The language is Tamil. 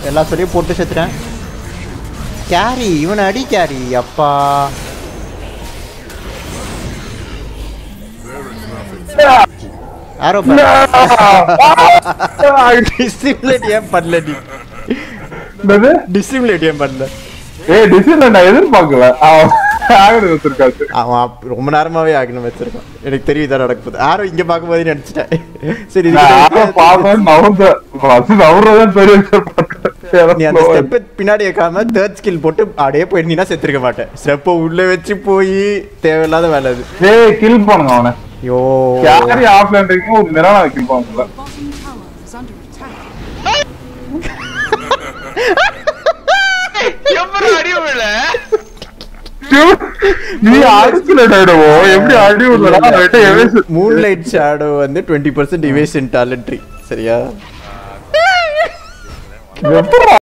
எல்லா சொல்லியும் போட்டு செத்துட்டேன் கேரி இவனை அடி கேரி அப்பா ஆரோ டிசிம்லேட் ஏன் பண்ணல நீ என்னது டிசிம்லேட் ஏன் பண்ணல ஏய் டிசில நான் எதிர்பார்க்கல அவன் ஆகணும் வச்சிருக்காரு அவன் அப்~ ரொம்ப நேரமாவே ஆகணும் வச்சிருக்கான் எனக்கு தெரியும் இதான் நடக்க போகுது ஆரோ இங்க பார்க்கும்போது நினைச்சிட்டேன் சரி இது நான் கிட்ட- ஆக பார்க்கணும் நவர்ந்த ஃபர்ஸ்ட் நவர்றதான் பெரிய விஷயம் நீ அந்த ஸ்டெப்பை பின்னாடி வைக்காம தேர்ட் ஸ்கில் போட்டு அப்படியே போயிருந்தீங்கன்னா செத்துருக்க மாட்டேன் ஸ்டெப்பை உள்ள வச்சு போய் தேவையில்லாத வேலை அது ஏய் கில் பண்ணுங்க அவனை ஐயோ யாரு ஆஃப்லைன் இருக்கும் ஒரு நிறான கில் பண்ணுங்க எப்படி அடி விழ நீ அடிச்சுல டைடுவோம் எப்படி அடி விடலாம் ரெட்ட எவேசன் மூன் லைட் ஷேடோ வந்து டுவெண்ட்டி பர்சன்ட் இவேஷன் டேலண்ட்ரி சரியா எப்படா